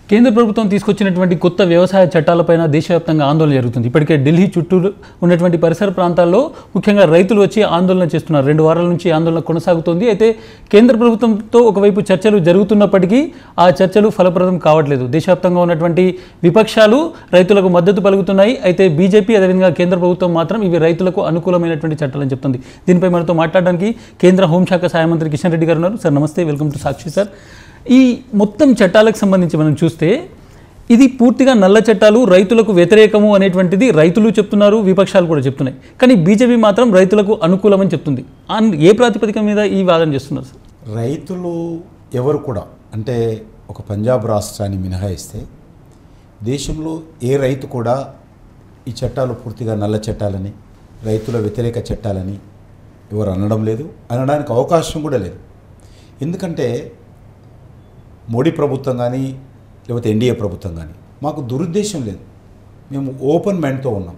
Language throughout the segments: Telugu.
కేంద్ర ప్రభుత్వం తీసుకొచ్చినటువంటి కొత్త వ్యవసాయ చట్టాలపైన దేశవ్యాప్తంగా ఆందోళన జరుగుతుంది ఇప్పటికే ఢిల్లీ చుట్టూ ఉన్నటువంటి పరిసర ప్రాంతాల్లో ముఖ్యంగా రైతులు వచ్చి ఆందోళన చేస్తున్నారు రెండు వారాల నుంచి ఆందోళన కొనసాగుతోంది అయితే కేంద్ర ప్రభుత్వంతో ఒకవైపు చర్చలు జరుగుతున్నప్పటికీ ఆ చర్చలు ఫలప్రదం కావట్లేదు దేశవ్యాప్తంగా ఉన్నటువంటి విపక్షాలు రైతులకు మద్దతు పలుకుతున్నాయి అయితే బీజేపీ అదేవిధంగా కేంద్ర ప్రభుత్వం మాత్రం ఇవి రైతులకు అనుకూలమైనటువంటి చట్టాలని చెప్తుంది దీనిపై మనతో మాట్లాడడానికి కేంద్ర హోంశాఖ సహాయ మంత్రి కిషన్ రెడ్డి గారు ఉన్నారు సార్ నమస్తే వెల్కమ్ టు సాక్షి సార్ ఈ మొత్తం చట్టాలకు సంబంధించి మనం చూస్తే ఇది పూర్తిగా నల్ల చట్టాలు రైతులకు వ్యతిరేకము అనేటువంటిది రైతులు చెప్తున్నారు విపక్షాలు కూడా చెప్తున్నాయి కానీ బీజేపీ మాత్రం రైతులకు అనుకూలమని చెప్తుంది అన్- ఏ ప్రాతిపదిక మీద ఈ వాదన చేస్తున్నారు సార్ రైతులు ఎవరు కూడా అంటే ఒక పంజాబ్ రాష్ట్రాన్ని మినహాయిస్తే దేశంలో ఏ రైతు కూడా ఈ చట్టాలు పూర్తిగా నల్ల చట్టాలని రైతుల వ్యతిరేక చట్టాలని ఎవరు అనడం లేదు అనడానికి అవకాశం కూడా లేదు ఎందుకంటే మోడీ ప్రభుత్వం కానీ లేకపోతే ఎన్డీఏ ప్రభుత్వం కానీ మాకు దురుద్దేశం లేదు మేము ఓపెన్ మైండ్తో ఉన్నాం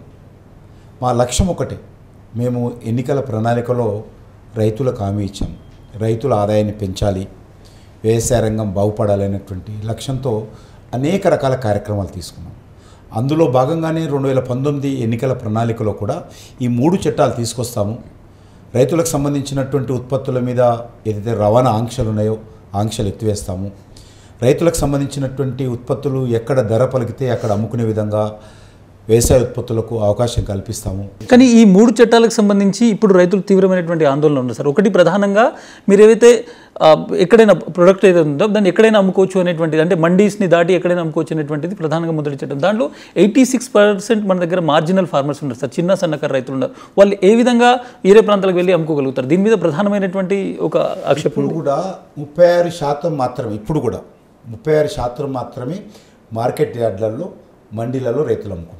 మా లక్ష్యం ఒకటే మేము ఎన్నికల ప్రణాళికలో రైతులకు హామీ ఇచ్చాం రైతుల ఆదాయాన్ని పెంచాలి వ్యవసాయ రంగం బాగుపడాలనేటువంటి లక్ష్యంతో అనేక రకాల కార్యక్రమాలు తీసుకున్నాం అందులో భాగంగానే రెండు వేల పంతొమ్మిది ఎన్నికల ప్రణాళికలో కూడా ఈ మూడు చట్టాలు తీసుకొస్తాము రైతులకు సంబంధించినటువంటి ఉత్పత్తుల మీద ఏదైతే రవాణా ఆంక్షలు ఉన్నాయో ఆంక్షలు ఎత్తివేస్తాము రైతులకు సంబంధించినటువంటి ఉత్పత్తులు ఎక్కడ ధర పలికితే అక్కడ అమ్ముకునే విధంగా వ్యవసాయ ఉత్పత్తులకు అవకాశం కల్పిస్తాము కానీ ఈ మూడు చట్టాలకు సంబంధించి ఇప్పుడు రైతులు తీవ్రమైనటువంటి ఆందోళన ఉన్నారు సార్ ఒకటి ప్రధానంగా మీరు ఏవైతే ఆ, ఎక్కడైనా ప్రొడక్ట్ ఏదైతే ఉందో దాన్ని ఎక్కడైనా అమ్ముకోవచ్చు అనేటువంటిది అంటే మండీస్ని దాటి ఎక్కడైనా అమ్ముకోవచ్చు అనేటువంటిది ప్రధానంగా మొదటి చట్టం దాంట్లో ఎయిటీ సిక్స్ పర్సెంట్ మన దగ్గర మార్జినల్ ఫార్మర్స్ ఉన్నారు సార్ చిన్న సన్నకారు రైతులు ఉన్నారు వాళ్ళు ఏ విధంగా వేరే ప్రాంతాలకు వెళ్ళి అమ్ముకోగలుగుతారు దీని మీద ప్రధానమైనటువంటి ఒక ఆక్షేపణ ఇప్పుడు కూడా ముప్పై ఆరు శాతం మాత్రమే ఇప్పుడు కూడా ముప్పై ఆరు శాతం మాత్రమే మార్కెట్ యార్డ్లలో మండీలలో రైతులు అమ్ముకుంటున్నారు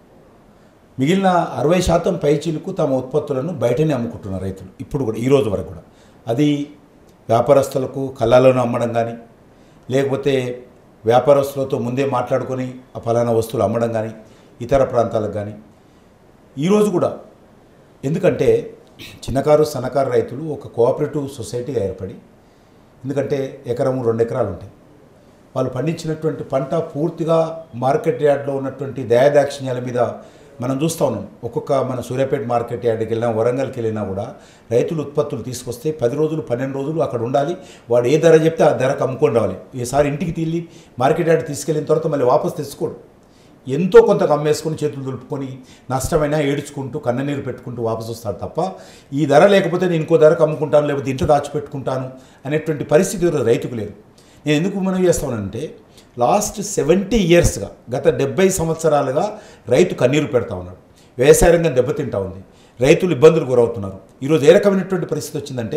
మిగిలిన అరవై శాతం పైచీలకు తమ ఉత్పత్తులను బయటనే అమ్ముకుంటున్నారు రైతులు ఇప్పుడు కూడా ఈ రోజు వరకు కూడా అది వ్యాపారస్తులకు కళ్ళాలను అమ్మడం కానీ లేకపోతే వ్యాపారస్తులతో ముందే మాట్లాడుకొని ఆ ఫలానా వస్తువులు అమ్మడం కానీ ఇతర ప్రాంతాలకు కానీ ఈరోజు కూడా ఎందుకంటే చిన్నకారు సన్నకారు రైతులు ఒక కోఆపరేటివ్ సొసైటీగా ఏర్పడి ఎందుకంటే ఎకరము రెండు ఎకరాలు ఉంటాయి వాళ్ళు పండించినటువంటి పంట పూర్తిగా మార్కెట్ యార్డ్లో ఉన్నటువంటి దయాదాక్షిణ్యాల మీద మనం చూస్తూ ఉన్నాం ఒక్కొక్క మన సూర్యాపేట మార్కెట్ యార్డ్కి వెళ్ళినా వరంగల్కి వెళ్ళినా కూడా రైతులు ఉత్పత్తులు తీసుకొస్తే పది రోజులు పన్నెండు రోజులు అక్కడ ఉండాలి వాడు ఏ ధర చెప్తే ఆ ధరకు అమ్ముకొని రావాలి ఈసారి ఇంటికి తీళ్ళి మార్కెట్ యార్డ్ తీసుకెళ్ళిన తర్వాత మళ్ళీ వాపస్ తెచ్చుకోడు ఎంతో కొంత అమ్మేసుకొని చేతులు దులుపుకొని నష్టమైనా ఏడ్చుకుంటూ కన్ననీరు పెట్టుకుంటూ వాపసు వస్తాడు తప్ప ఈ ధర లేకపోతే నేను ఇంకో ధరకు అమ్ముకుంటాను లేకపోతే ఇంట్లో దాచిపెట్టుకుంటాను అనేటువంటి పరిస్థితి ఈరోజు రైతుకు లేదు నేను ఎందుకు మనం చేస్తానంటే లాస్ట్ సెవెంటీ ఇయర్స్గా గత డెబ్బై సంవత్సరాలుగా రైతు కన్నీరు పెడతా ఉన్నాడు వ్యవసాయ రంగం దెబ్బతింటా ఉంది రైతులు ఇబ్బందులు గురవుతున్నారు ఈరోజు ఏ రకమైనటువంటి పరిస్థితి వచ్చిందంటే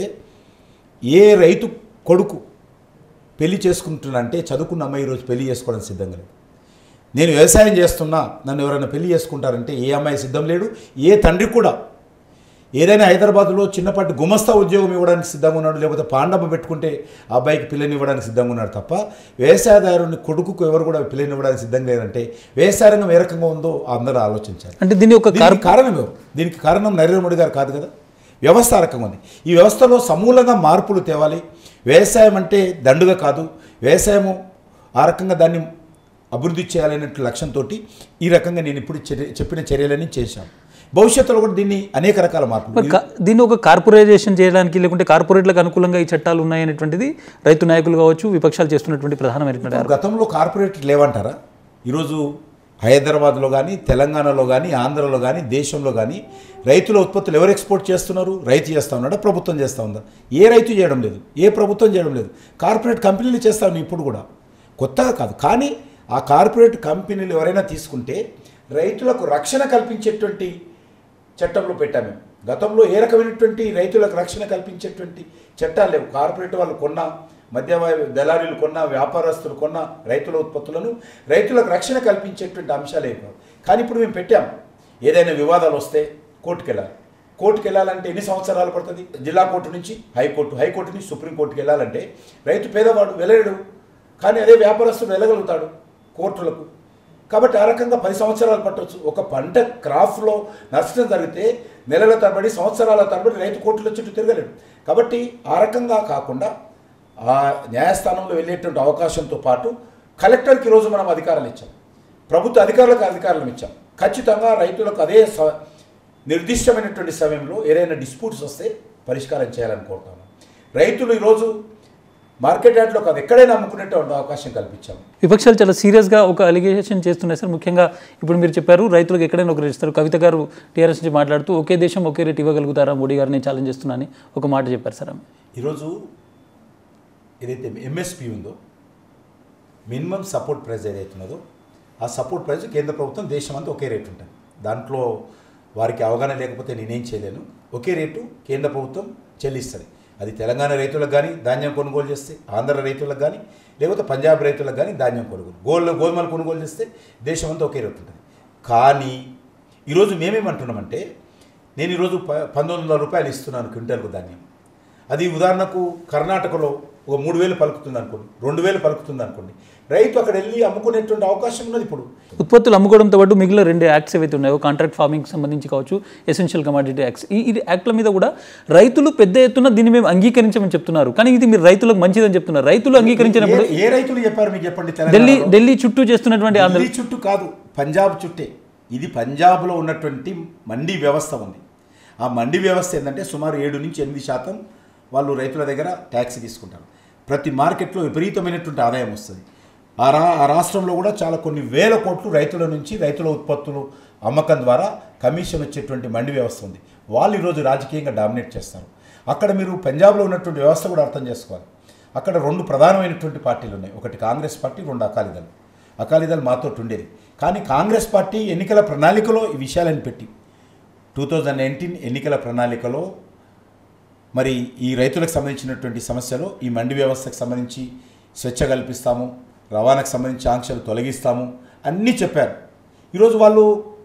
ఏ రైతు కొడుకు పెళ్లి చేసుకుంటున్నా అంటే చదువుకున్న అమ్మాయి ఈరోజు పెళ్లి చేసుకోవడానికి సిద్ధంగా లేదు నేను వ్యవసాయం చేస్తున్నా నన్ను ఎవరైనా పెళ్లి చేసుకుంటారంటే ఏ అమ్మాయి సిద్ధం లేడు ఏ తండ్రి కూడా ఏదైనా హైదరాబాద్లో చిన్నపాటి గుమస్తా ఉద్యోగం ఇవ్వడానికి సిద్ధంగా ఉన్నాడు లేకపోతే పాండమ్మ పెట్టుకుంటే ఆ అబ్బాయికి పిల్లని ఇవ్వడానికి సిద్ధంగా ఉన్నాడు తప్ప వ్యవసాయదారుని కొడుకుకు ఎవరు కూడా పిల్లని ఇవ్వడానికి సిద్ధంగా లేదంటే వ్యవసాయ రంగం ఏ రకంగా ఉందో అందరూ ఆలోచించాలి అంటే దీన్ని ఒక దీనికి కారణం ఎవరు దీనికి కారణం నరేంద్ర మోడీ గారు కాదు కదా వ్యవస్థ ఆ రకంగా ఉంది ఈ వ్యవస్థలో సమూలంగా మార్పులు తేవాలి వ్యవసాయం అంటే దండుగా కాదు వ్యవసాయము ఆ రకంగా దాన్ని అభివృద్ధి చేయాలనే లక్ష్యంతో ఈ రకంగా నేను ఇప్పుడు చర్య- చెప్పిన చర్యలన్నీ చేశాను భవిష్యత్తులో కూడా దీన్ని అనేక రకాల మార్పులు మరి కా- దీన్ని ఒక కార్పొరైజేషన్ చేయడానికి లేకుంటే కార్పొరేట్లకు అనుకూలంగా ఈ చట్టాలు ఉన్నాయనేటువంటిది రైతు నాయకులు కావచ్చు విపక్షాలు చేస్తున్నటువంటి ప్రధానమైనటువంటి ఆరోపణ. గతంలో కార్పొరేట్ లేవంటారా ఈరోజు హైదరాబాద్లో కానీ తెలంగాణలో కానీ ఆంధ్రలో కానీ దేశంలో కానీ రైతుల ఉత్పత్తులు ఎవరు ఎక్స్పోర్ట్ చేస్తున్నారు రైతు చేస్తూ ఉన్నాడా ప్రభుత్వం చేస్తూ ఉందా ఏ రైతు చేయడం లేదు ఏ ప్రభుత్వం చేయడం లేదు కార్పొరేట్ కంపెనీలు చేస్తా ఉన్నాయి ఇప్పుడు కూడా కొత్తగా కాదు కానీ ఆ కార్పొరేట్ కంపెనీలు ఎవరైనా తీసుకుంటే రైతులకు రక్షణ కల్పించేటువంటి చట్టంలో పెట్టాము మేము గతంలో ఏ రకమైనటువంటి రైతులకు రక్షణ కల్పించేటువంటి చట్టాలు లేవు కార్పొరేట్ వాళ్ళు కొన్న మధ్య దళారీలు కొన్న వ్యాపారస్తులు కొన్న రైతుల ఉత్పత్తులను రైతులకు రక్షణ కల్పించేటువంటి అంశాలు లేవు కానీ ఇప్పుడు మేము పెట్టాము ఏదైనా వివాదాలు వస్తే కోర్టుకు వెళ్ళాలి కోర్టుకు వెళ్ళాలంటే ఎన్ని సంవత్సరాలు పడుతుంది జిల్లా కోర్టు నుంచి హైకోర్టు హైకోర్టు నుంచి సుప్రీంకోర్టుకి వెళ్ళాలంటే రైతు పేదవాడు వెళ్ళలేడు కానీ అదే వ్యాపారస్తుడు వెళ్ళగలుగుతాడు కోర్టులకు కాబట్టి ఆ రకంగా పది సంవత్సరాలు పట్టవచ్చు ఒక పంట క్రాఫ్లో నష్టం జరిగితే నెలల తరబడి సంవత్సరాల తరబడి రైతు కోర్టుల చుట్టూ తిరగలేడు కాబట్టి ఆ రకంగా కాకుండా ఆ న్యాయస్థానంలో వెళ్ళేటువంటి అవకాశంతో పాటు కలెక్టర్కి ఈరోజు మనం అధికారాలు ఇచ్చాం ప్రభుత్వ అధికారులకు అధికారులు ఇచ్చాం ఖచ్చితంగా రైతులకు అదే స నిర్దిష్టమైనటువంటి సమయంలో ఏదైనా డిస్ప్యూట్స్ వస్తే పరిష్కారం చేయాలని కోరుతాను రైతులు ఈరోజు మార్కెట్ యార్డ్లో కాదు ఎక్కడైనా అమ్ముకునేట్టు అవకాశం కల్పించాం విపక్షాలు చాలా సీరియస్గా ఒక అలిగేషన్ చేస్తున్నాయి సార్ ముఖ్యంగా ఇప్పుడు మీరు చెప్పారు రైతులకు ఎక్కడైనా ఒక రేట్ ఇస్తారు కవిత గారు టీఆర్ఎస్ నుంచి మాట్లాడుతూ ఒకే దేశం ఒకే రేట్ ఇవ్వగలుగుతారా మోడీ గారిని ఛాలెంజ్ చేస్తున్నా అని ఒక మాట చెప్పారు సార్ ఆమె ఈరోజు ఏదైతే ఎంఎస్పి ఉందో మినిమం సపోర్ట్ ప్రైస్ ఏదైతే ఉన్నదో ఆ సపోర్ట్ ప్రైస్ కేంద్ర ప్రభుత్వం దేశం అంతా ఒకే రేటు ఉంటుంది దాంట్లో వారికి అవగాహన లేకపోతే నేనేం చేయలేను ఒకే రేటు కేంద్ర ప్రభుత్వం చెల్లిస్తుంది అది తెలంగాణ రైతులకు కానీ ధాన్యం కొనుగోలు చేస్తే ఆంధ్ర రైతులకు కానీ లేకపోతే పంజాబ్ రైతులకు కానీ ధాన్యం కొనుగోలు గోల్డ్ గోధుమలు కొనుగోలు చేస్తే దేశం అంతా ఒకే రేటు ఉంటుంది కానీ ఈరోజు మేమేమంటున్నామంటే నేను ఈరోజు ప పంతొమ్మిది వందల రూపాయలు ఇస్తున్నాను క్వింటాల్కు ధాన్యం అది ఉదాహరణకు కర్ణాటకలో ఒక మూడు వేలు పలుకుతుంది అనుకోండి రెండు వేలు పలుకుతుంది అనుకోండి రైతు అక్కడ వెళ్ళి అమ్ముకునేటువంటి అవకాశం ఉన్నది ఇప్పుడు ఉత్పత్తులు అమ్ముకోవడంతో పాటు మిగిలిన రెండు యాక్ట్స్ ఏవైతే ఉన్నాయో కాంట్రాక్ట్ ఫార్మింగ్ సంబంధించి కావచ్చు ఎసెన్షియల్ కమాడిటీ యాక్ట్స్ ఈ ఈ యాక్ట్ల మీద కూడా రైతులు పెద్ద ఎత్తున దీన్ని మేము అంగీకరించమని చెప్తున్నారు కానీ ఇది మీరు రైతులకు మంచిదని చెప్తున్నారు రైతులు అంగీకరించినప్పుడు ఏ- ఏ రైతులు చెప్పారు మీకు చెప్పండి ఢిల్లీ తెలంగాణలో? ఢిల్లీ చుట్టూ చేస్తున్నటువంటి ఆందోళన ఢిల్లీ చుట్టూ కాదు పంజాబ్ చుట్టే ఇది పంజాబ్లో ఉన్నటువంటి మండీ వ్యవస్థ ఉంది ఆ మండీ వ్యవస్థ ఏంటంటే సుమారు ఏడు నుంచి ఎనిమిది శాతం వాళ్ళు రైతుల దగ్గర ట్యాక్స్ తీసుకుంటారు ప్రతి మార్కెట్లో విపరీతమైనటువంటి ఆదాయం వస్తుంది ఆ రా ఆ రాష్ట్రంలో కూడా చాలా కొన్ని వేల కోట్లు రైతుల నుంచి రైతుల ఉత్పత్తులు అమ్మకం ద్వారా కమిషన్ వచ్చేటువంటి మండి వ్యవస్థ ఉంది వాళ్ళు ఈరోజు రాజకీయంగా డామినేట్ చేస్తారు అక్కడ మీరు పంజాబ్లో ఉన్నటువంటి వ్యవస్థ కూడా అర్థం చేసుకోవాలి అక్కడ రెండు ప్రధానమైనటువంటి పార్టీలు ఉన్నాయి ఒకటి కాంగ్రెస్ పార్టీ రెండు అకాలీదళం అకాలీదళం మాతో ఉండేది కానీ కాంగ్రెస్ పార్టీ ఎన్నికల ప్రణాళికలో ఈ విషయాలను పెట్టి టూ థౌజండ్ నైన్టీన్ ఎన్నికల ప్రణాళికలో మరి ఈ రైతులకు సంబంధించినటువంటి సమస్యలో ఈ మండి వ్యవస్థకు సంబంధించి స్వేచ్ఛ కల్పిస్తాము రవాణాకు సంబంధించి ఆంక్షలు తొలగిస్తాము అన్నీ చెప్పారు ఈరోజు వాళ్ళు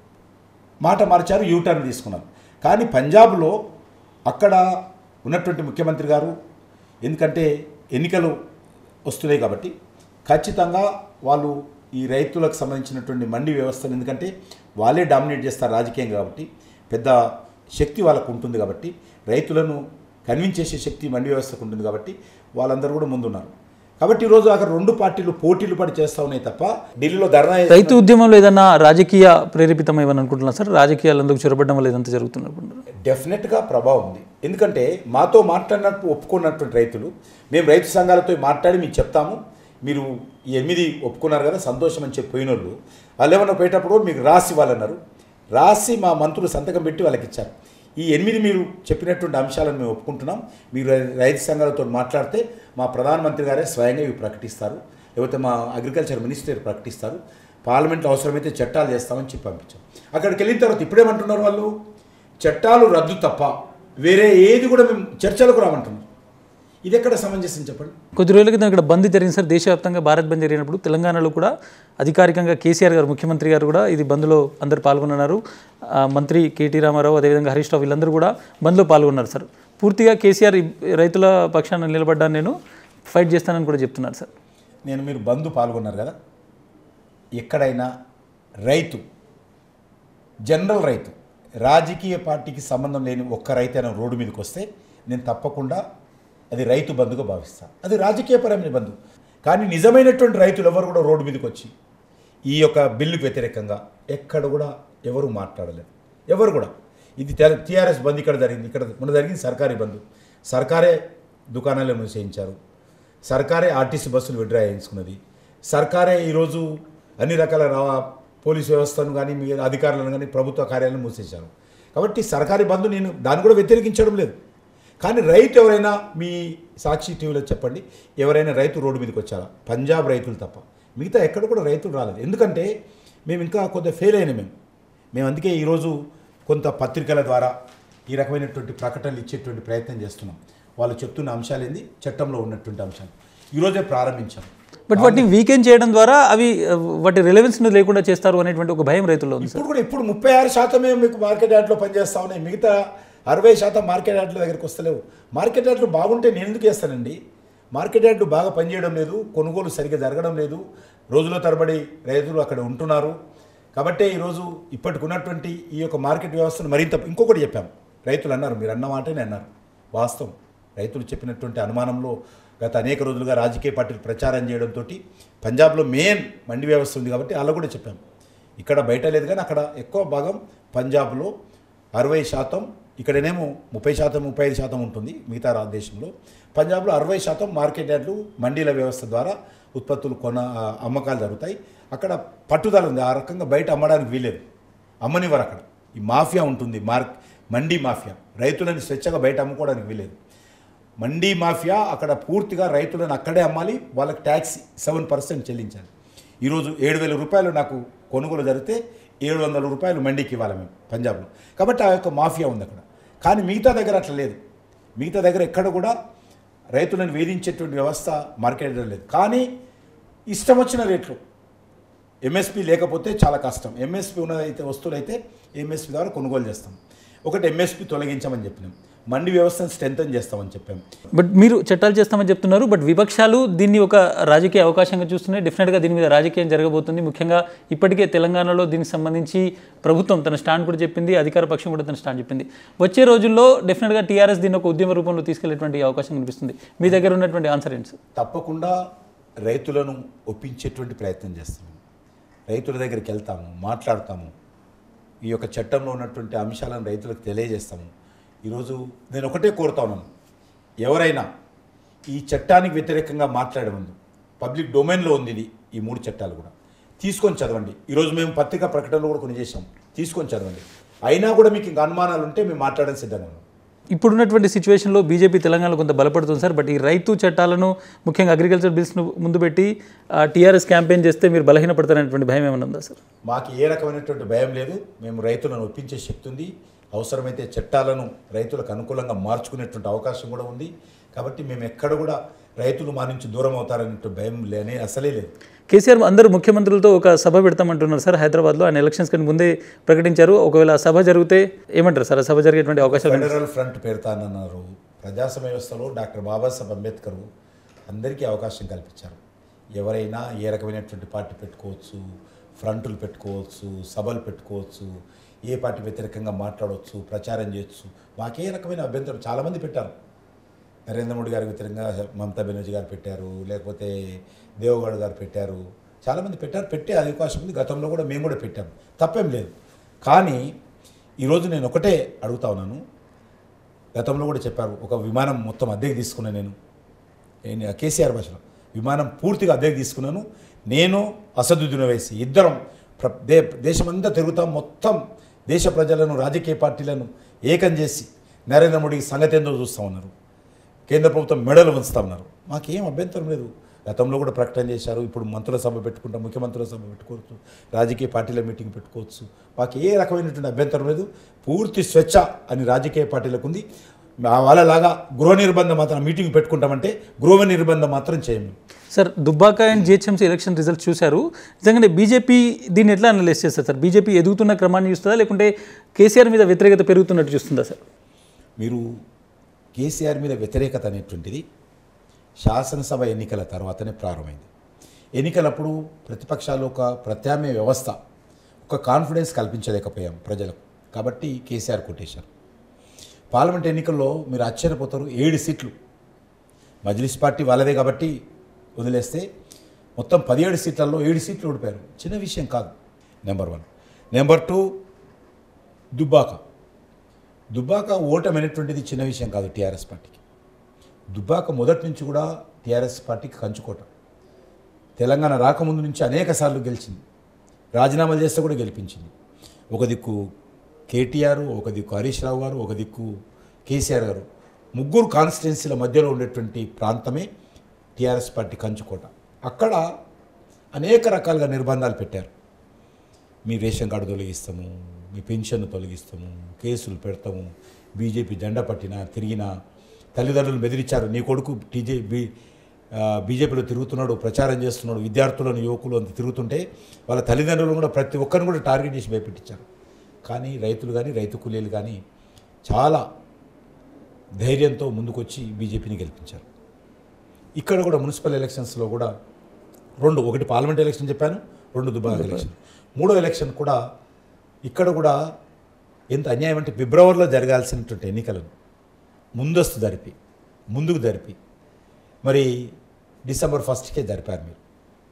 మాట మార్చారు యూటర్న్ తీసుకున్నారు కానీ పంజాబ్లో అక్కడ ఉన్నటువంటి ముఖ్యమంత్రి గారు ఎందుకంటే ఎన్నికలు వస్తున్నాయి కాబట్టి ఖచ్చితంగా వాళ్ళు ఈ రైతులకు సంబంధించినటువంటి మండి వ్యవస్థను ఎందుకంటే వాళ్ళే డామినేట్ చేస్తారు రాజకీయం కాబట్టి పెద్ద శక్తి వాళ్ళకు ఉంటుంది కాబట్టి రైతులను కన్విన్స్ చేసే శక్తి మండి వ్యవస్థకు ఉంటుంది కాబట్టి వాళ్ళందరూ కూడా ముందున్నారు కాబట్టి ఈరోజు అక్కడ రెండు పార్టీలు పోటీలు పడి చేస్తూ ఉన్నాయి తప్ప ఢిల్లీలో ధర్నా చేస్తున్న- రైతు ఉద్యమంలో ఏదన్నా రాజకీయ ప్రేరేపితం ఏమని అనుకుంటున్నారు సార్ రాజకీయాలు అందుకు చొరబడడం వల్ల ఇదంతా జరుగుతున్నప్పుడు డెఫినెట్గా ప్రభావం ఉంది ఎందుకంటే మాతో మాట్లాడినట్టు ఒప్పుకున్నటువంటి రైతులు మేము రైతు సంఘాలతో మాట్లాడి మీకు చెప్తాము మీరు ఈ ఎనిమిది ఒప్పుకున్నారు కదా సంతోషం అని చెప్పి పోయిన వాళ్ళు వాళ్ళు ఏమన్నా పోయేటప్పుడు మీకు రాసి ఇవ్వాలన్నారు రాసి మా మంత్రులు సంతకం పెట్టి వాళ్ళకి ఇచ్చారు ఈ ఎనిమిది మీరు చెప్పినటువంటి అంశాలను మేము ఒప్పుకుంటున్నాం మీరు రై- రైతు సంఘాలతో మాట్లాడితే మా ప్రధానమంత్రి గారే స్వయంగా ఇవి ప్రకటిస్తారు లేకపోతే మా అగ్రికల్చర్ మినిస్టర్ ప్రకటిస్తారు పార్లమెంట్లో అవసరమైతే చట్టాలు చేస్తామని చెప్పి పంపించాం అక్కడికి వెళ్ళిన తర్వాత ఇప్పుడేమంటున్నారు వాళ్ళు చట్టాలు రద్దు తప్ప వేరే ఏది కూడా మేము చర్చలకు రామంటున్నాం ఇది ఎక్కడ సమంజసం చెప్పండి కొద్ది రోజుల క్రితం ఇక్కడ బంద్ జరిగింది సార్ దేశవ్యాప్తంగా భారత్ బంద్ జరిగినప్పుడు తెలంగాణలో కూడా అధికారికంగా కేసీఆర్ గారు ముఖ్యమంత్రి గారు కూడా ఇది బంద్లో అందరు పాల్గొన్నారు ఆ, మంత్రి కేటీ రామారావు అదేవిధంగా హరీష్ రావు వీళ్ళందరూ కూడా బంద్లో పాల్గొన్నారు సార్ పూర్తిగా కేసీఆర్ ఈ రైతుల పక్షాన నిలబడ్డాను నేను ఫైట్ చేస్తానని కూడా చెప్తున్నారు సార్ నేను మీరు బంధు పాల్గొన్నారు కదా ఎక్కడైనా రైతు జనరల్ రైతు రాజకీయ పార్టీకి సంబంధం లేని ఒక్క రైతు అయినా రోడ్డు మీదకి వస్తే నేను తప్పకుండా అది రైతు బంధుగా భావిస్తాను అది రాజకీయపరమైన బంధు కానీ నిజమైనటువంటి రైతులు ఎవరు కూడా రోడ్డు మీదకి వచ్చి ఈ యొక్క బిల్లుకు వ్యతిరేకంగా ఎక్కడ కూడా ఎవరు మాట్లాడలేదు ఎవరు కూడా ఇది టీఆర్ఎస్ బంద్ ఇక్కడ జరిగింది ఇక్కడ మొన్న జరిగింది సర్కారీ బంద్ సర్కారే దుకాణాలను మూసేయించారు సర్కారే ఆర్టీసీ బస్సులు విడ్రా చేయించుకున్నది సర్కారే ఈరోజు అన్ని రకాల రా- పోలీస్ వ్యవస్థను కానీ మీ అధికారులను కానీ ప్రభుత్వ కార్యాలను మూసేశారు కాబట్టి సర్కారీ బంధు నేను దాన్ని కూడా వ్యతిరేకించడం లేదు కానీ రైతు ఎవరైనా మీ సాక్షి టీవీలో చెప్పండి ఎవరైనా రైతు రోడ్డు మీదకి వచ్చారా పంజాబ్ రైతులు తప్ప మిగతా ఎక్కడ కూడా రైతులు రాలేదు ఎందుకంటే మేము ఇంకా కొద్దిగా ఫెయిల్ అయినా మేము మేము అందుకే ఈరోజు కొంత పత్రికల ద్వారా ఈ రకమైనటువంటి ప్రకటనలు ఇచ్చేటువంటి ప్రయత్నం చేస్తున్నాం వాళ్ళు చెప్తున్న అంశాలు ఏంది చట్టంలో ఉన్నటువంటి అంశాలు ఈరోజే ప్రారంభించాం బట్ వాటిని వీకెండ్ చేయడం ద్వారా అవి ఆ, వాటి రిలవెన్స్ లేకుండా చేస్తారు అనేటువంటి ఒక భయం రైతుల్లో ఉంది సార్ ఇప్పుడు కూడా ఇప్పుడు ముప్పై ఆరు శాతమే మీకు మార్కెట్ యార్డ్లో పనిచేస్తా ఉన్నాయి మిగతా అరవై శాతం మార్కెట్ యార్డ్ల దగ్గరికి వస్తలేవు మార్కెట్ యార్డ్లు బాగుంటే నేను ఎందుకు వేస్తానండి మార్కెట్ యార్డ్లు బాగా పనిచేయడం లేదు కొనుగోలు సరిగ్గా జరగడం లేదు రోజుల తరబడి రైతులు అక్కడ ఉంటున్నారు కాబట్టే ఈరోజు ఇప్పటికి ఉన్నటువంటి ఈ యొక్క మార్కెట్ వ్యవస్థను మరింత ఇంకొకటి చెప్పాం రైతులు అన్నారు మీరు అన్న మాటనే అన్నారు వాస్తవం రైతులు చెప్పినటువంటి అనుమానంలో గత అనేక రోజులుగా రాజకీయ పార్టీలు ప్రచారం చేయడంతో పంజాబ్లో మెయిన్ మండి వ్యవస్థ ఉంది కాబట్టి అలా కూడా చెప్పాం ఇక్కడ బయట లేదు కానీ అక్కడ ఎక్కువ భాగం పంజాబ్లో అరవై శాతం ఇక్కడనేమో ముప్పై శాతం ముప్పై ఐదు శాతం ఉంటుంది మిగతా రా- దేశంలో పంజాబ్లో అరవై శాతం మార్కెట్ యార్డ్లు మండీల వ్యవస్థ ద్వారా ఉత్పత్తులు కొన ఆ, అమ్మకాలు జరుగుతాయి అక్కడ పట్టుదల ఉంది ఆ రకంగా బయట అమ్మడానికి వీలేదు అమ్మనివ్వరు అక్కడ ఈ మాఫియా ఉంటుంది మార్క్ మండీ మాఫియా రైతులని స్వేచ్ఛగా బయట అమ్ముకోవడానికి వీలేదు మండీ మాఫియా అక్కడ పూర్తిగా రైతులను అక్కడే అమ్మాలి వాళ్ళకి ట్యాక్స్ సెవెన్ పర్సెంట్ చెల్లించాలి ఈరోజు ఏడు వేల రూపాయలు నాకు కొనుగోలు జరిగితే ఏడు వందల రూపాయలు మండీకి ఇవ్వాలి మేము పంజాబ్లో కాబట్టి ఆ యొక్క మాఫియా ఉంది అక్కడ కానీ మిగతా దగ్గర అట్లా లేదు మిగతా దగ్గర ఎక్కడ కూడా రైతులను వేధించేటువంటి వ్యవస్థ మార్కెట్లో లేదు కానీ ఇష్టం వచ్చిన రేట్లు ఎంఎస్పి లేకపోతే చాలా కష్టం ఎంఎస్పి ఉన్నదైతే వస్తువులు అయితే ఎంఎస్పి ద్వారా కొనుగోలు చేస్తాం ఒకటి ఎంఎస్పి తొలగించమని చెప్పినాం మండి వ్యవస్థను స్ట్రెంథన్ చేస్తామని చెప్పాం బట్ మీరు చట్టాలు చేస్తామని చెప్తున్నారు బట్ విపక్షాలు దీన్ని ఒక రాజకీయ అవకాశంగా చూస్తున్నాయి డెఫినెట్గా దీని మీద రాజకీయం జరగబోతుంది ముఖ్యంగా ఇప్పటికే తెలంగాణలో దీనికి సంబంధించి ప్రభుత్వం తన స్టాండ్ కూడా చెప్పింది అధికార పక్షం కూడా తన స్టాండ్ చెప్పింది వచ్చే రోజుల్లో డెఫినెట్గా టీఆర్ఎస్ దీన్ని ఒక ఉద్యమ రూపంలో తీసుకెళ్లేటువంటి అవకాశం కనిపిస్తుంది మీ దగ్గర ఉన్నటువంటి ఆన్సర్ ఏంటి సార్ తప్పకుండా రైతులను ఒప్పించేటువంటి ప్రయత్నం చేస్తాము రైతుల దగ్గరికి వెళ్తాము మాట్లాడతాము ఈ యొక్క చట్టంలో ఉన్నటువంటి అంశాలను రైతులకు తెలియజేస్తాము ఈరోజు నేను ఒకటే కోరుతా ఉన్నాను ఎవరైనా ఈ చట్టానికి వ్యతిరేకంగా మాట్లాడే ముందు పబ్లిక్ డొమైన్లో ఉంది ఇది ఈ మూడు చట్టాలు కూడా తీసుకొని చదవండి ఈరోజు మేము పత్రికా ప్రకటనలు కూడా కొన్ని చేసాం తీసుకొని చదవండి అయినా కూడా మీకు ఇంకా అనుమానాలు ఉంటే మేము మాట్లాడడానికి సిద్ధంగా ఉన్నాం ఇప్పుడున్నటువంటి సిచ్యువేషన్లో బీజేపీ తెలంగాణలో కొంత బలపడుతుంది సార్ బట్ ఈ రైతు చట్టాలను ముఖ్యంగా అగ్రికల్చర్ బిల్స్ను ముందు పెట్టి టీఆర్ఎస్ క్యాంపెయిన్ చేస్తే మీరు బలహీనపడతారనేటువంటి భయం ఏమైనా ఉందా సార్ మాకు ఏ రకమైనటువంటి భయం లేదు మేము రైతులను ఒప్పించే శక్తి ఉంది అవసరమైతే చట్టాలను రైతులకు అనుకూలంగా మార్చుకునేటువంటి అవకాశం కూడా ఉంది కాబట్టి మేము ఎక్కడ కూడా రైతులు మా నుంచి దూరం అవుతారనేటువంటి భయం లేనే అసలే లేదు కేసీఆర్ అందరూ ముఖ్యమంత్రులతో ఒక సభ పెడతామంటున్నారు సార్ హైదరాబాద్లో ఆయన ఎలక్షన్స్ కంటే ముందే ప్రకటించారు ఒకవేళ ఆ సభ జరిగితే ఏమంటారు సార్ ఆ సభ జరిగేటువంటి అవకాశాలు ఫెడరల్ ఫ్రంట్ పెడతానన్నారు ప్రజాస్వామ్య వ్యవస్థలో డాక్టర్ బాబాసాహెబ్ అంబేద్కర్ అందరికీ అవకాశం కల్పించారు ఎవరైనా ఏ రకమైనటువంటి పార్టీ పెట్టుకోవచ్చు ఫ్రంట్లు పెట్టుకోవచ్చు సభలు పెట్టుకోవచ్చు ఏ పార్టీ వ్యతిరేకంగా మాట్లాడవచ్చు ప్రచారం చేయొచ్చు మాకే రకమైన అభ్యంతరం చాలామంది పెట్టారు నరేంద్ర మోడీ గారికి వ్యతిరేకంగా మమతా బెనర్జీ గారు పెట్టారు లేకపోతే దేవగౌడ గారు పెట్టారు చాలామంది పెట్టారు పెట్టే అవకాశం ఉంది గతంలో కూడా మేము కూడా పెట్టాం తప్పేం లేదు కానీ ఈరోజు నేను ఒకటే అడుగుతా ఉన్నాను గతంలో కూడా చెప్పారు ఒక విమానం మొత్తం అద్దెకి తీసుకున్నాను నేను నేను కేసీఆర్ భాషలో విమానం పూర్తిగా అద్దెకి తీసుకున్నాను నేను అసదుద్దీన్ వేసి ఇద్దరం ప్ర దే దేశమంతా తిరుగుతాం మొత్తం దేశ ప్రజలను రాజకీయ పార్టీలను ఏకం చేసి నరేంద్ర మోడీ సంగతి ఏందో చూస్తూ ఉన్నారు కేంద్ర ప్రభుత్వం మెడలు ఉంచుతా ఉన్నారు మాకేం అభ్యంతరం లేదు గతంలో కూడా ప్రకటన చేశారు ఇప్పుడు మంత్రుల సభ పెట్టుకుంటాం ముఖ్యమంత్రుల సభ పెట్టుకోవచ్చు రాజకీయ పార్టీల మీటింగ్ పెట్టుకోవచ్చు మాకు ఏ రకమైనటువంటి అభ్యంతరం లేదు పూర్తి స్వేచ్ఛ అని రాజకీయ పార్టీలకు ఉంది మా- వాళ్ళలాగా గృహ నిర్బంధం మాత్రం మీటింగ్ పెట్టుకుంటామంటే గృహ నిర్బంధం మాత్రం చేయము sir Dubbaka and GHMC election results చూశారు నిజంగానే బీజేపీ దీన్ని ఎట్లా అనలైజ్ చేస్తారు సార్ బీజేపీ ఎదుగుతున్న క్రమాన్ని చూస్తుందా లేకుంటే కేసీఆర్ మీద వ్యతిరేకత పెరుగుతున్నట్టు చూస్తుందా సార్ మీరు కేసీఆర్ మీద వ్యతిరేకత అనేటువంటిది శాసనసభ ఎన్నికల తర్వాతనే ప్రారంభమైంది ఎన్నికలప్పుడు ప్రతిపక్షాలు ఒక ప్రత్యామ్నాయ వ్యవస్థ ఒక కాన్ఫిడెన్స్ కల్పించలేకపోయాం ప్రజలకు కాబట్టి కేసీఆర్ కొట్టేశారు పార్లమెంట్ ఎన్నికల్లో మీరు ఆశ్చర్యపోతారు ఏడు సీట్లు మజ్లిస్ పార్టీ వాళ్ళదే కాబట్టి వదిలేస్తే మొత్తం పదిహేడు సీట్లలో ఏడు సీట్లు ఓడిపోయారు చిన్న విషయం కాదు number one number two Dubbaka Dubbaka ఓటమి అనేటువంటిది చిన్న విషయం కాదు టీఆర్ఎస్ పార్టీకి దుబ్బాక మొదటి నుంచి కూడా టీఆర్ఎస్ పార్టీకి కంచుకోట తెలంగాణ రాకముందు నుంచి అనేక సార్లు గెలిచింది రాజీనామాలు చేస్తే కూడా గెలిపించింది ఒక దిక్కు కేటీఆర్ ఒక దిక్కు హరీష్ రావు గారు ఒక దిక్కు కేసీఆర్ గారు ముగ్గురు కాన్స్టిట్యున్సీల మధ్యలో ఉండేటువంటి ప్రాంతమే టీఆర్ఎస్ పార్టీ కంచుకోట అక్కడ అనేక రకాలుగా నిర్బంధాలు పెట్టారు మీ రేషన్ కార్డు తొలగిస్తాము మీ పెన్షన్ తొలగిస్తాము కేసులు పెడతాము బీజేపీ జెండా పట్టినా తిరిగినా తల్లిదండ్రులు బెదిరించారు నీ కొడుకు టీజే బీ ఆ, బీజేపీలో తిరుగుతున్నాడు ప్రచారం చేస్తున్నాడు విద్యార్థులను యువకులు అంత తిరుగుతుంటే వాళ్ళ తల్లిదండ్రులు కూడా ప్రతి ఒక్కరిని కూడా టార్గెట్ చేసి భయపెట్టించారు కానీ రైతులు కానీ రైతు కూలీలు కానీ చాలా ధైర్యంతో ముందుకొచ్చి బీజేపీని గెలిపించారు ఇక్కడ కూడా మున్సిపల్ ఎలక్షన్స్లో కూడా రెండు ఒకటి పార్లమెంట్ ఎలక్షన్ చెప్పాను రెండు దుబాయ్ ఎలక్షన్ మూడో ఎలక్షన్ కూడా ఇక్కడ కూడా ఎంత అన్యాయం అంటే ఫిబ్రవరిలో జరగాల్సినటువంటి ఎన్నికలను ముందస్తు జరిపి ముందుకు జరిపి మరి డిసెంబర్ ఫస్ట్కే జరిపారు మీరు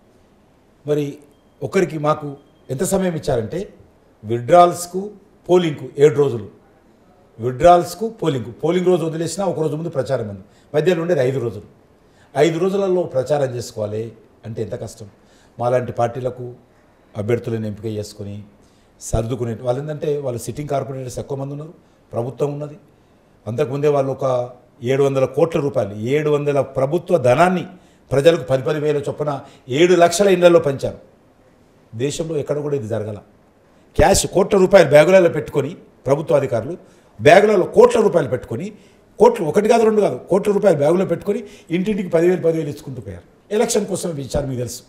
మరి ఒకరికి మాకు ఎంత సమయం ఇచ్చారంటే విడ్రాల్స్కు పోలింగ్కు ఏడు రోజులు విడ్రాల్స్కు పోలింగ్ పోలింగ్ రోజు వదిలేసినా ఒక రోజు ముందు ప్రచారం ఉంది మధ్యలో ఉండేది ఐదు రోజులు ఐదు రోజులలో ప్రచారం చేసుకోవాలి అంటే ఎంత కష్టం మాలాంటి పార్టీలకు అభ్యర్థులను ఎంపిక చేసుకొని సర్దుకునే వాళ్ళు ఏంటంటే వాళ్ళు సిట్టింగ్ కార్పొరేటర్స్ ఎక్కువ మంది ఉన్నారు ప్రభుత్వం ఉన్నది అంతకుముందే వాళ్ళు ఒక ఏడు వందల కోట్ల రూపాయలు ఏడు వందల ప్రభుత్వ ధనాన్ని ప్రజలకు పది పది వేల చొప్పున ఏడు లక్షల ఇళ్లలో పంచారు దేశంలో ఎక్కడ కూడా ఇది జరగల క్యాష్ కోట్ల రూపాయలు బ్యాగులలో పెట్టుకొని ప్రభుత్వ అధికారులు బ్యాగులలో కోట్ల రూపాయలు పెట్టుకొని కోట్లు ఒకటి కాదు రెండు కాదు కోట్ల రూపాయలు బ్యాగులో పెట్టుకొని ఇంటింటికి పదివేలు పదివేలు ఇచ్చుకుంటూ పోయారు ఎలక్షన్ కోసం ఇచ్చారు మీకు తెలుసు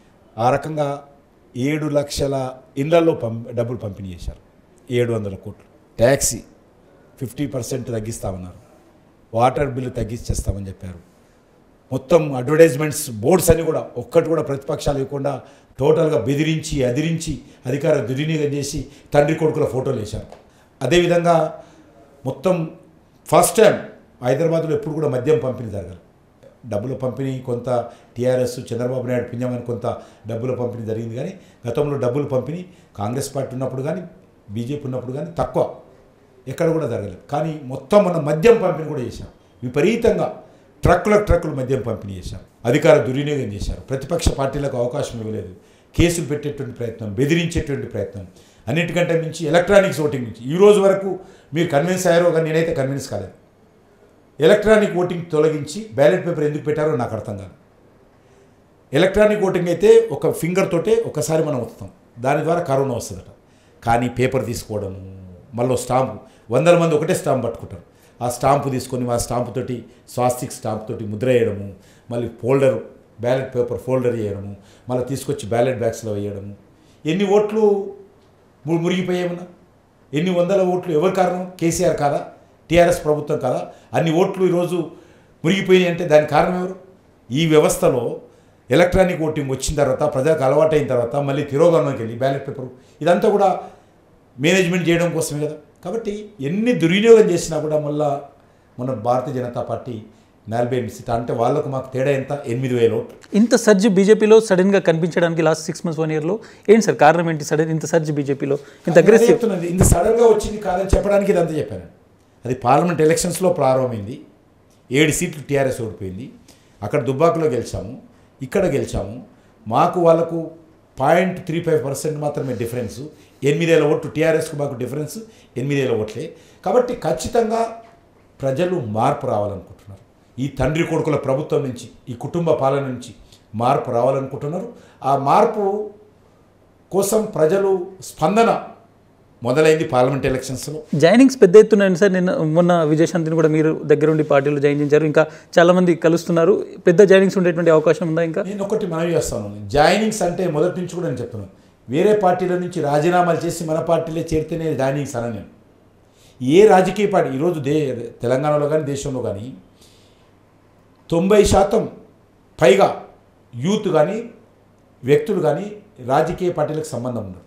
ఆ రకంగా ఏడు లక్షల ఇళ్లలో పం డబ్బులు పంపిణీ చేశారు ఏడు వందల కోట్లు ట్యాక్సీ ఫిఫ్టీ పర్సెంట్ తగ్గిస్తామన్నారు వాటర్ బిల్లు తగ్గించేస్తామని చెప్పారు మొత్తం అడ్వర్టైజ్మెంట్స్ బోర్డ్స్ అన్ని కూడా ఒక్కటి కూడా ప్రతిపక్షాలు ఇవ్వకుండా టోటల్గా బెదిరించి అదిరించి అధికార దుర్వినియోగం చేసి తండ్రి కొడుకుల ఫోటోలు వేశారు అదేవిధంగా మొత్తం ఫస్ట్ టైం హైదరాబాద్లో ఎప్పుడు కూడా మద్యం పంపిణీ జరగాలి డబ్బుల పంపిణీ కొంత టీఆర్ఎస్ చంద్రబాబు నాయుడు పుణ్యమని కొంత డబ్బుల పంపిణీ జరిగింది కానీ గతంలో డబ్బుల పంపిణీ కాంగ్రెస్ పార్టీ ఉన్నప్పుడు కానీ బీజేపీ ఉన్నప్పుడు కానీ తక్కువ ఎక్కడ కూడా జరగలేదు కానీ మొత్తం మనం మద్యం పంపిణీ కూడా చేశాం విపరీతంగా ట్రక్కులకు ట్రక్కులు మద్యం పంపిణీ చేశారు అధికార దుర్వినియోగం చేశారు ప్రతిపక్ష పార్టీలకు అవకాశం ఇవ్వలేదు కేసులు పెట్టేటువంటి ప్రయత్నం బెదిరించేటువంటి ప్రయత్నం అన్నిటికంటే మించి ఎలక్ట్రానిక్స్ ఓటింగ్ నుంచి ఈ రోజు వరకు మీరు కన్విన్స్ అయ్యారో కానీ నేనైతే కన్విన్స్ కాలేదు ఎలక్ట్రానిక్ ఓటింగ్ తొలగించి బ్యాలెట్ పేపర్ ఎందుకు పెట్టారో నాకు అర్థం కాదు ఎలక్ట్రానిక్ ఓటింగ్ అయితే ఒక ఫింగర్ తోటే ఒకసారి మనం వస్తాం దాని ద్వారా కరోనా వస్తుందట కానీ పేపర్ తీసుకోవడము మళ్ళీ స్టాంపు వందల మంది ఒకటే స్టాంప్ పట్టుకుంటారు ఆ స్టాంపు తీసుకొని ఆ స్టాంపు తోటి స్వాస్తిక్ స్టాంప్ తోటి ముద్ర వేయడము మళ్ళీ ఫోల్డర్ బ్యాలెట్ పేపర్ ఫోల్డర్ చేయడము మళ్ళీ తీసుకొచ్చి బ్యాలెట్ బ్యాగ్స్లో వేయడము ఎన్ని ఓట్లు ము- మురిగిపోయామన్నా ఎన్ని వందల ఓట్లు ఎవరి కారణం కేసీఆర్ కాదా టీఆర్ఎస్ ప్రభుత్వం కాదా అన్ని ఓట్లు ఈరోజు మురిగిపోయినాయి అంటే దానికి కారణం ఎవరు ఈ వ్యవస్థలో ఎలక్ట్రానిక్ ఓటింగ్ వచ్చిన తర్వాత ప్రజలకు అలవాటైన తర్వాత మళ్ళీ తిరోగమనంకి వెళ్ళి బ్యాలెట్ పేపర్ ఇదంతా కూడా మేనేజ్మెంట్ చేయడం కోసమే కదా కాబట్టి ఎన్ని దుర్వినియోగం చేసినా కూడా మళ్ళా మన భారతీయ జనతా పార్టీ నలభై ఎనిమిది సీట్లు అంటే వాళ్ళకు మాకు తేడా ఎంత ఎనిమిది వేల ఓట్లు ఇంత సర్జ్ బీజేపీలో సడన్గా కనిపించడానికి లాస్ట్ సిక్స్ మంత్స్ వన్ ఇయర్లో ఏంటి సార్ కారణం ఏంటి సడన్ ఇంత సర్జ్ బీజేపీలో ఇంత అదే అగ్రెసివ్ చెప్తున్నది ఇంత సడన్గా వచ్చింది కాదని చెప్పడానికి ఇదంతా చెప్పాను అది పార్లమెంట్ ఎలక్షన్స్లో ప్రారంభమైంది ఏడు సీట్లు టీఆర్ఎస్ ఓడిపోయింది అక్కడ దుబ్బాకలో గెలిచాము ఇక్కడ గెలిచాము మాకు వాళ్ళకు పాయింట్ త్రీ ఫైవ్ పర్సెంట్ మాత్రమే డిఫరెన్స్ ఎనిమిదేళ్ళ ఓట్లు టీఆర్ఎస్కు మాకు డిఫరెన్స్ ఎనిమిదేళ్ళ ఓట్లే కాబట్టి ఖచ్చితంగా ప్రజలు మార్పు రావాలనుకుంటున్నారు ఈ తండ్రి కొడుకుల ప్రభుత్వం నుంచి ఈ కుటుంబ పాలన నుంచి మార్పు రావాలనుకుంటున్నారు ఆ మార్పు కోసం ప్రజలు స్పందన మొదలైంది పార్లమెంట్ ఎలక్షన్స్లో జాయినింగ్స్ పెద్ద ఎత్తున సార్ నిన్న మొన్న విజయశాంతిని కూడా మీరు దగ్గరుండి పార్టీలో జాయిన్ చేశారు ఇంకా చాలా మంది కలుస్తున్నారు పెద్ద జాయినింగ్స్ ఉండేటువంటి అవకాశం ఉందా ఇంకా నేను ఒకటి మనవి చేస్తాను జాయినింగ్స్ అంటే మొదటి నుంచి కూడా నేను చెప్తున్నాను వేరే పార్టీల నుంచి రాజీనామాలు చేసి మన పార్టీలో చేరితేనే జాయినింగ్స్ అన నేను ఏ రాజకీయ పార్టీ ఈరోజు దే తెలంగాణలో కానీ దేశంలో కానీ తొంభై శాతం పైగా యూత్ కానీ వ్యక్తులు కానీ రాజకీయ పార్టీలకు సంబంధం ఉండరు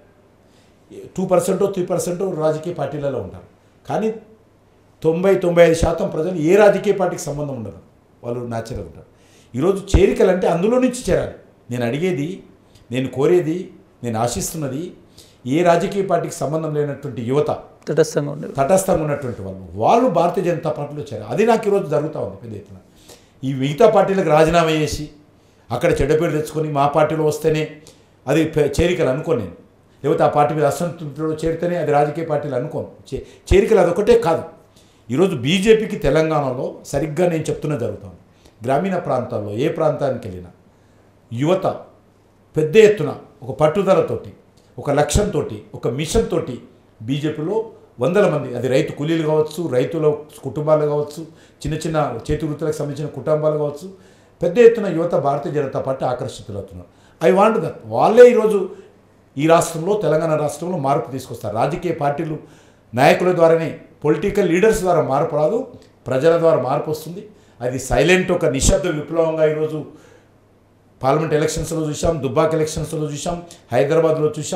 టూ పర్సెంటో త్రీ పర్సెంటో రాజకీయ పార్టీలలో ఉంటారు కానీ తొంభై తొంభై ఐదు శాతం ప్రజలు ఏ రాజకీయ పార్టీకి సంబంధం ఉండదు వాళ్ళు న్యాచురల్ ఉంటారు ఈరోజు చేరికలు అంటే అందులో నుంచి చేరాలి నేను అడిగేది నేను కోరేది నేను ఆశిస్తున్నది ఏ రాజకీయ పార్టీకి సంబంధం లేనటువంటి యువత తటస్థంగా ఉండేది తటస్థంగా ఉన్నటువంటి వాళ్ళు వాళ్ళు భారతీయ జనతా పార్టీలో చేరారు అది నాకు ఈరోజు జరుగుతూ ఉంది పెద్ద ఎత్తున ఈ మిగతా పార్టీలకు రాజీనామా చేసి అక్కడ చెడ్డ పేరు తెచ్చుకొని మా పార్టీలో వస్తేనే అది పె- చేరికలు అనుకోను నేను లేకపోతే ఆ పార్టీ మీద అసంతృప్తిలో చేరితేనే అది రాజకీయ పార్టీలు అనుకోను చే- చేరికలు అదొకటే కాదు ఈరోజు బీజేపీకి తెలంగాణలో సరిగ్గా నేను చెప్తున్నా జరుగుతాను గ్రామీణ ప్రాంతాల్లో ఏ ప్రాంతానికి వెళ్ళినా యువత పెద్ద ఎత్తున ఒక పట్టుదలతోటి ఒక లక్ష్యంతో ఒక మిషన్ తోటి బీజేపీలో వందల మంది అది రైతు కూలీలు కావచ్చు రైతుల కుటుంబాలు కావచ్చు చిన్న చిన్న చేతి వృత్తులకు సంబంధించిన కుటుంబాలు కావచ్చు పెద్ద ఎత్తున యువత భారతీయ జనతా పార్టీ ఆకర్షితులవుతున్నారు ఐ వాంట్ దట్ వాళ్ళే ఈరోజు ఈ రాష్ట్రంలో తెలంగాణ రాష్ట్రంలో మార్పు తీసుకొస్తారు రాజకీయ పార్టీలు నాయకుల ద్వారానే పొలిటికల్ లీడర్స్ ద్వారా మార్పు రాదు ప్రజల ద్వారా మార్పు వస్తుంది అది సైలెంట్ ఒక నిశ్శబ్ద విప్లవంగా ఈరోజు పార్లమెంట్ ఎలక్షన్స్లో చూసాం దుబ్బాక్ ఎలక్షన్స్లో చూసాం హైదరాబాద్లో చూసాం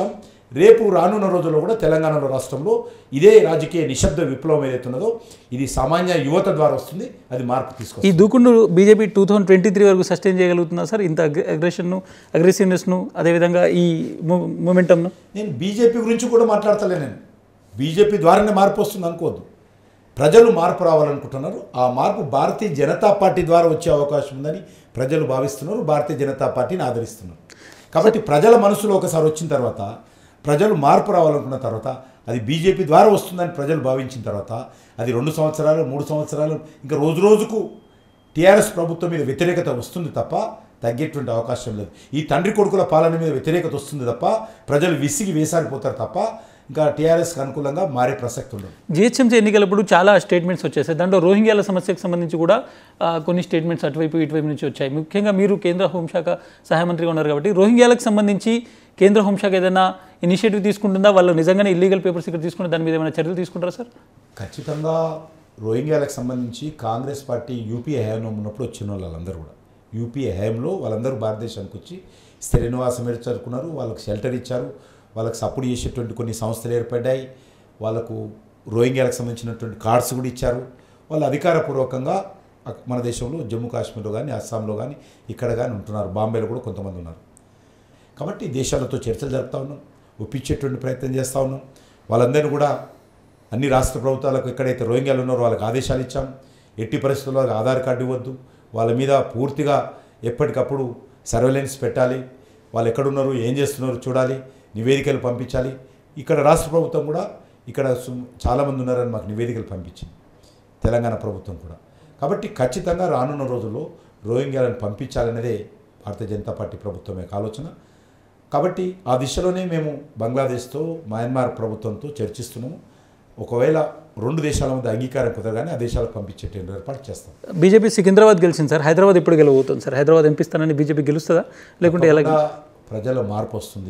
రేపు రానున్న రోజుల్లో కూడా తెలంగాణలో రాష్ట్రంలో ఇదే రాజకీయ నిశ్శబ్ద విప్లవం ఏదైతే ఉన్నదో ఇది సామాన్య యువత ద్వారా వస్తుంది అది మార్పు ఈ తీసుకొస్తుంది దూకుడు BJP two thousand twenty three వరకు సస్టైన్ చేయగలుగుతుందా సార్ ఇంత అగ్రెషన్ను అగ్రెసివ్నెస్ను అదేవిధంగా ఈ మూమెంటమ్ను నేను బీజేపీ గురించి కూడా మాట్లాడతలే నేను బీజేపీ ద్వారానే మార్పు వస్తుంది అనుకోవద్దు ప్రజలు మార్పు రావాలనుకుంటున్నారు ఆ మార్పు భారతీయ జనతా పార్టీ ద్వారా వచ్చే అవకాశం ఉందని ప్రజలు భావిస్తున్నారు భారతీయ జనతా పార్టీని ఆదరిస్తున్నారు కాబట్టి ప్రజల మనసులో ఒకసారి వచ్చిన తర్వాత ప్రజలు మార్పు రావాలనుకున్న తర్వాత అది బీజేపీ ద్వారా వస్తుందని ప్రజలు భావించిన తర్వాత అది రెండు సంవత్సరాలు మూడు సంవత్సరాలు ఇంకా రోజు రోజుకు టీఆర్ఎస్ ప్రభుత్వం మీద వ్యతిరేకత వస్తుంది తప్ప తగ్గేటువంటి అవకాశం లేదు ఈ తండ్రి కొడుకుల పాలన మీద వ్యతిరేకత వస్తుంది తప్ప ప్రజలు విసిగి వేసారిపోతారు తప్ప ఇంకా టీఆర్ఎస్కి అనుకూలంగా మారే ప్రసక్తి ఉండదు జిహెచ్ఎంసీ ఎన్నికలప్పుడు చాలా స్టేట్మెంట్స్ వచ్చేసాయి దాంట్లో రోహింగ్యాల సమస్యకు సంబంధించి కూడా ఆ, కొన్ని స్టేట్మెంట్స్ అటువైపు ఇటువైపు నుంచి వచ్చాయి ముఖ్యంగా మీరు కేంద్ర హోంశాఖ సహాయ మంత్రిగా ఉన్నారు కాబట్టి రోహింగ్యాలకు సంబంధించి కేంద్ర హోంశాఖ ఏదైనా ఇనిషియేటివ్ తీసుకుంటుందా వాళ్ళు నిజంగానే ఇల్లీగల్ పేపర్స్ ఇక్కడ తీసుకుని దాని మీద ఏమైనా చర్యలు తీసుకుంటారా సార్ ఖచ్చితంగా రోహింగ్యాలకు సంబంధించి కాంగ్రెస్ పార్టీ యూపీఏ హయాంలో ఉన్నప్పుడు వచ్చిన వాళ్ళందరూ కూడా యూపీఏ హయాంలో వాళ్ళందరూ భారతదేశానికి వచ్చి స్థిర నివాసం ఏర్పరుచుకున్నారు వాళ్ళకి షెల్టర్ ఇచ్చారు వాళ్ళకి సపోర్ట్ చేసేటువంటి కొన్ని సంస్థలు ఏర్పడ్డాయి వాళ్ళకు రోహింగ్యాలకు సంబంధించినటువంటి కార్డ్స్ కూడా ఇచ్చారు వాళ్ళు అధికారపూర్వకంగా అక్- మన దేశంలో జమ్మూ కాశ్మీర్లో కానీ అస్సాంలో కానీ ఇక్కడ కానీ ఉంటున్నారు బాంబేలో కూడా కొంతమంది ఉన్నారు కాబట్టి దేశాలతో చర్చలు జరుపుతా ఉన్నాం ఒప్పించేటువంటి ప్రయత్నం చేస్తూ ఉన్నాం వాళ్ళందరినీ కూడా అన్ని రాష్ట్ర ప్రభుత్వాలకు ఎక్కడైతే రోహింగ్యాలు ఉన్నారో వాళ్ళకి ఆదేశాలు ఇచ్చాం ఎట్టి పరిస్థితుల్లో వాళ్ళకి ఆధార్ కార్డు ఇవ్వద్దు వాళ్ళ మీద పూర్తిగా ఎప్పటికప్పుడు సర్వేలెన్స్ పెట్టాలి వాళ్ళు ఎక్కడున్నారు ఏం చేస్తున్నారు చూడాలి నివేదికలు పంపించాలి ఇక్కడ రాష్ట్ర ప్రభుత్వం కూడా ఇక్కడ సు- చాలామంది ఉన్నారని మాకు నివేదికలు పంపించింది తెలంగాణ ప్రభుత్వం కూడా కాబట్టి ఖచ్చితంగా రానున్న రోజుల్లో రోహింగ్యాలను పంపించాలనేదే భారతీయ జనతా పార్టీ ప్రభుత్వం యొక్క ఆలోచన కాబట్టి ఆ దిశలోనే మేము బంగ్లాదేశ్తో మయన్మార్ ప్రభుత్వంతో చర్చిస్తున్నాము ఒకవేళ రెండు దేశాల మధ్య అంగీకారం కుదరగానే ఆ దేశాలకు పంపించేటువంటి ఏర్పాటు చేస్తాం బీజేపీ సికింద్రాబాద్ గెలిచింది సార్ హైదరాబాద్ ఇప్పుడు గెలవబోతుంది సార్ హైదరాబాద్ ఎంపిస్తానని బీజేపీ గెలుస్తుందా లేకుంటే ఎలా తప్పకుండా ప్రజల మార్పు వస్తుంది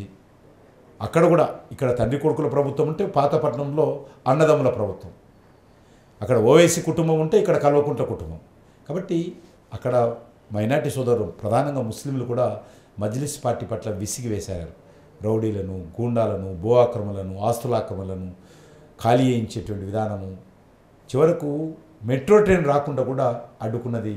అక్కడ కూడా ఇక్కడ తండ్రి కొడుకుల ప్రభుత్వం ఉంటే పాతపట్నంలో అన్నదమ్ముల ప్రభుత్వం అక్కడ ఓవైసీ కుటుంబం ఉంటే ఇక్కడ కల్వకుంట్ల కుటుంబం కాబట్టి అక్కడ మైనార్టీ సోదరులు ప్రధానంగా ముస్లింలు కూడా మజ్లిస్ పార్టీ పట్ల విసిగి వేశారు రౌడీలను గూండాలను భూ ఆక్రమణలను ఆస్తుల ఆక్రమణలను ఖాళీ చేయించేటువంటి విధానము చివరకు మెట్రో ట్రైన్ రాకుండా కూడా అడ్డుకున్నది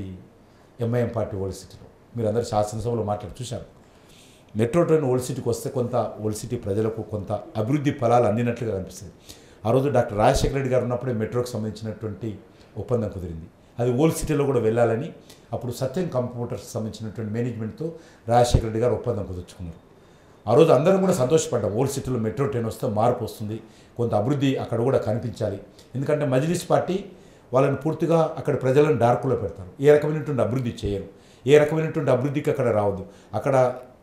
ఎంఐఎం పార్టీ ఓల్డ్ సిటీలో మీరు అందరు శాసనసభలో మాట్లాడి చూశారు మెట్రో ట్రైన్ ఓల్డ్ సిటీకి వస్తే కొంత ఓల్డ్ సిటీ ప్రజలకు కొంత అభివృద్ధి ఫలాలు అందినట్లుగా కనిపిస్తుంది ఆ రోజు డాక్టర్ రాజశేఖర రెడ్డి గారు ఉన్నప్పుడే మెట్రోకి సంబంధించినటువంటి ఒప్పందం కుదిరింది అది ఓల్డ్ సిటీలో కూడా వెళ్ళాలని అప్పుడు సత్యం కంప్యూటర్స్ సంబంధించినటువంటి మేనేజ్మెంట్తో రాజశేఖర రెడ్డి గారు ఒప్పందం కుదుర్చుకున్నారు ఆ రోజు అందరం కూడా సంతోషపడ్డాం ఓల్డ్ సిటీలో మెట్రో ట్రైన్ వస్తే మార్పు వస్తుంది కొంత అభివృద్ధి అక్కడ కూడా కనిపించాలి ఎందుకంటే మజ్లిస్ పార్టీ వాళ్ళని పూర్తిగా అక్కడ ప్రజలను డార్కులో పెడతారు ఏ రకమైనటువంటి అభివృద్ధి చేయరు ఏ రకమైనటువంటి అభివృద్ధికి అక్కడ రావద్దు అక్కడ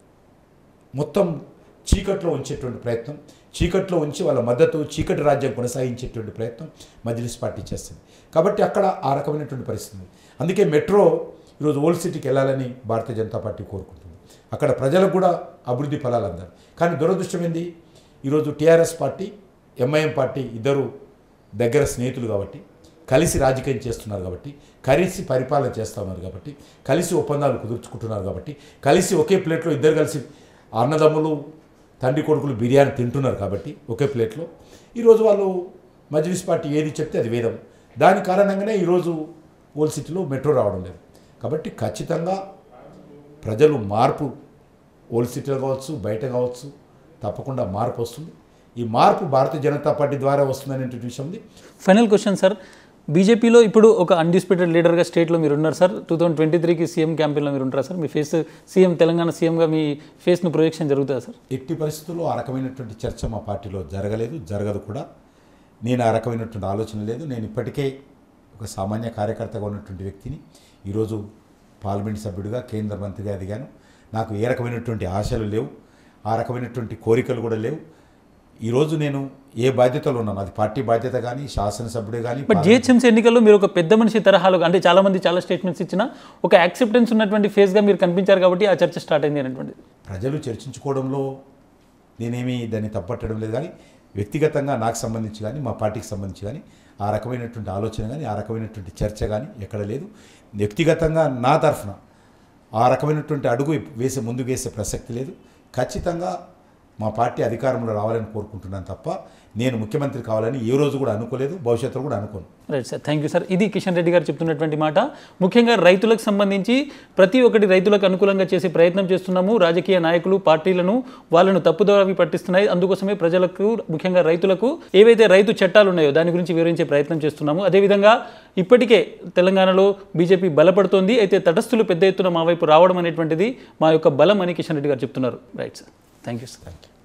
మొత్తం చీకట్లో ఉంచేటువంటి ప్రయత్నం చీకట్లో ఉంచి వాళ్ళ మద్దతు చీకటి రాజ్యం కొనసాగించేటువంటి ప్రయత్నం మజ్లిస్ పార్టీ చేస్తుంది కాబట్టి అక్కడ ఆ రకమైనటువంటి పరిస్థితి ఉంది. అందుకే మెట్రో ఈరోజు ఓల్డ్ సిటీకి వెళ్ళాలని భారతీయ జనతా పార్టీ కోరుకుంటుంది అక్కడ ప్రజలకు కూడా అభివృద్ధి ఫలాలు అందాలి కానీ దురదృష్టం ఏంది ఈరోజు టీఆర్ఎస్ పార్టీ ఎంఐఎం పార్టీ ఇద్దరు దగ్గర స్నేహితులు కాబట్టి కలిసి రాజకీయం చేస్తున్నారు కాబట్టి కలిసి పరిపాలన చేస్తూ ఉన్నారు కాబట్టి కలిసి ఒప్పందాలు కుదుర్చుకుంటున్నారు కాబట్టి కలిసి ఒకే ప్లేట్లో ఇద్దరు కలిసి అన్నదమ్ములు తండ్రి కొడుకులు బిర్యానీ తింటున్నారు కాబట్టి ఒకే ప్లేట్లో ఈరోజు వాళ్ళు మజ్లిస్ పార్టీ ఏది చెప్తే అది వేదం దాని కారణంగానే ఈరోజు ఓల్డ్ సిటీలో మెట్రో రావడం లేదు కాబట్టి ఖచ్చితంగా ప్రజలు మార్పు ఓల్డ్ సిటీలో కావచ్చు బయట కావచ్చు తప్పకుండా మార్పు వస్తుంది ఈ మార్పు భారతీయ జనతా పార్టీ ద్వారా వస్తుందనేటువంటి విషయం ఉంది ఫైనల్ క్వశ్చన్ సార్ బీజేపీలో ఇప్పుడు ఒక అన్డిస్ప్యూటెడ్ లీడర్గా స్టేట్లో మీరు ఉన్నారు సార్ టూ థౌసండ్ ట్వంటీ త్రీకి సీఎం క్యాంపెయిన్లో మీరు ఉంటారా సార్ మీ ఫేస్ సీఎం తెలంగాణ సీఎంగా మీ ఫేస్ను ప్రొజెక్షన్ జరుగుతుందా సార్ ఎట్టి పరిస్థితుల్లో ఆ రకమైనటువంటి చర్చ మా పార్టీలో జరగలేదు జరగదు కూడా నేను ఆ రకమైనటువంటి ఆలోచన లేదు నేను ఇప్పటికే ఒక సామాన్య కార్యకర్తగా ఉన్నటువంటి వ్యక్తిని ఈరోజు పార్లమెంట్ సభ్యుడిగా కేంద్ర మంత్రిగా ఎదిగాను నాకు ఏ రకమైనటువంటి ఆశలు లేవు ఆ రకమైనటువంటి కోరికలు కూడా లేవు ఈరోజు నేను ఏ బాధ్యతలో ఉన్నాను అది పార్టీ బాధ్యత కానీ శాసనసభ్యుడే కానీ బట్ జిహెచ్ఎంసీ ఎన్నికల్లో మీరు ఒక పెద్ద మనిషి తరహాలో అంటే చాలా మంది చాలా స్టేట్మెంట్స్ ఇచ్చిన ఒక యాక్సెప్టెన్స్ ఉన్నటువంటి ఫేస్గా మీరు కనిపించారు కాబట్టి ఆ చర్చ స్టార్ట్ అయింది అనేటువంటిది ప్రజలు చర్చించుకోవడంలో నేనేమి దాన్ని తప్పట్టడం లేదు కానీ వ్యక్తిగతంగా నాకు సంబంధించి కానీ మా పార్టీకి సంబంధించి కానీ ఆ రకమైనటువంటి ఆలోచన కానీ ఆ రకమైనటువంటి చర్చ కానీ ఎక్కడ లేదు వ్యక్తిగతంగా నా తరఫున ఆ రకమైనటువంటి అడుగు వేసే ముందుకు వేసే ప్రసక్తి లేదు ఖచ్చితంగా మా పార్టీ అధికారంలో రావాలని కోరుకుంటున్నాను తప్ప నేను ముఖ్యమంత్రి కావాలని ఏ రోజు కూడా అనుకోలేదు భవిష్యత్తులో కూడా అనుకోను right sir thank you sir ఇది కిషన్ రెడ్డి గారు చెప్తున్నటువంటి మాట ముఖ్యంగా రైతులకు సంబంధించి ప్రతి ఒక్కటి రైతులకు అనుకూలంగా చేసే ప్రయత్నం చేస్తున్నాము రాజకీయ నాయకులు పార్టీలను వాళ్ళను తప్పుదోవి పట్టిస్తున్నాయి అందుకోసమే ప్రజలకు ముఖ్యంగా రైతులకు ఏవైతే రైతు చట్టాలు ఉన్నాయో దాని గురించి వివరించే ప్రయత్నం చేస్తున్నాము అదేవిధంగా ఇప్పటికే తెలంగాణలో బీజేపీ బలపడుతోంది అయితే తటస్థులు పెద్ద ఎత్తున మా వైపు రావడం అనేటువంటిది మా యొక్క బలం అని కిషన్ రెడ్డి గారు చెప్తున్నారు right sir thank you sir